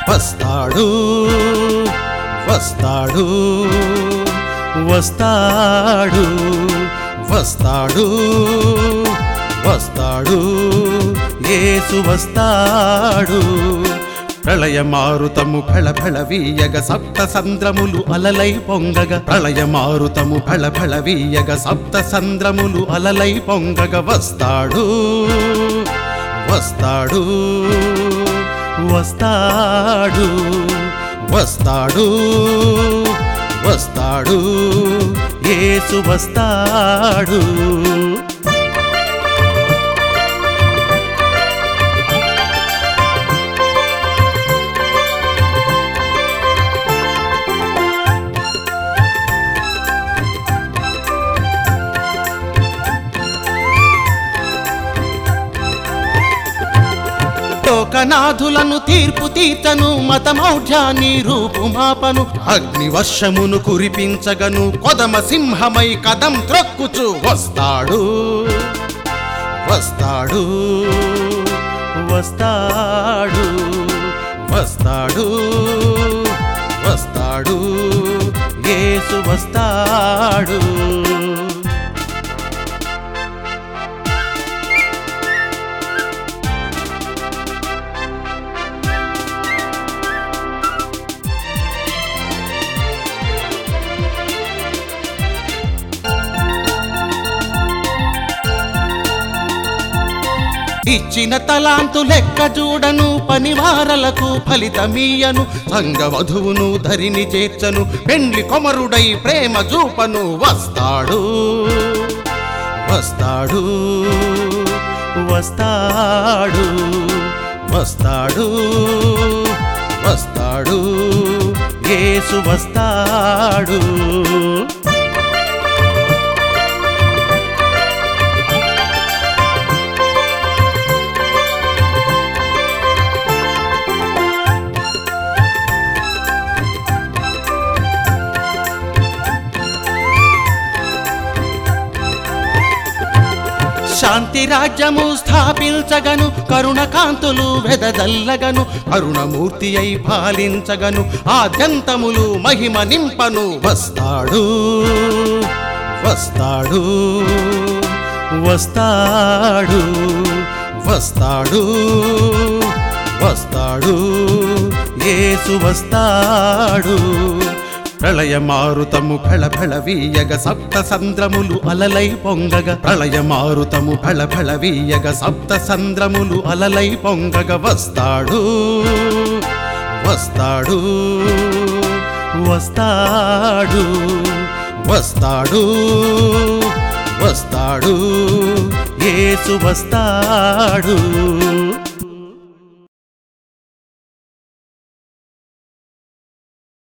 వస్తాడు వస్తాడు వస్తాడు వస్తాడు వస్తాడు యేసు వస్తాడు ప్రళయ మారుతము ఫళ ఫళ వీయగ సప్త సంద్రములు అలలై పొంగగ ప్రళయ మారుతము ఫళ ఫళ వీయగ సప్త సంద్రములు అలలై పొంగగ వస్తాడు వస్తాడు వస్తాడు వస్తాడు వస్తాడు యేసు వస్తాడు లోకనాథులను తీర్పు తీర్చను మతమౌఢ్యాన్ని రూపుమాపను అగ్ని వర్షమును కురిపించగను కొదమ సింహమై కదం త్రొక్కుచు వస్తాడు వస్తాడు వస్తాడు వస్తాడు వస్తాడు యేసు వస్తాడు ఇచ్చిన తలాంతు లెక్క చూడను పనివారలకు ఫలితమీయను సంగవధువును ధరిని చేర్చను పెండ్లి కొమరుడై ప్రేమ చూపను వస్తాడు వస్తాడు వస్తాడు వస్తాడు వస్తాడు యేసు వస్తాడు శాంతి రాజ్యము స్థాపించగను కరుణ కాంతులు వెదజల్లగను కరుణమూర్తి అయి పాలించగను ఆద్యంతములు మహిమ నింపను వస్తాడు వస్తాడు వస్తాడు వస్తాడు వస్తాడు యేసు వస్తాడు ప్రళయ మారుతము ఫళ ఫళ వీయగ సప్త సంద్రములు అలలై పొంగగ ప్రళయ మారుతము ఫళ ఫళ వీయగ సప్త సంద్రములు అలలై పొంగగ వస్తాడు వస్తాడు వస్తాడు వస్తాడు వస్తాడు యేసు వస్తాడు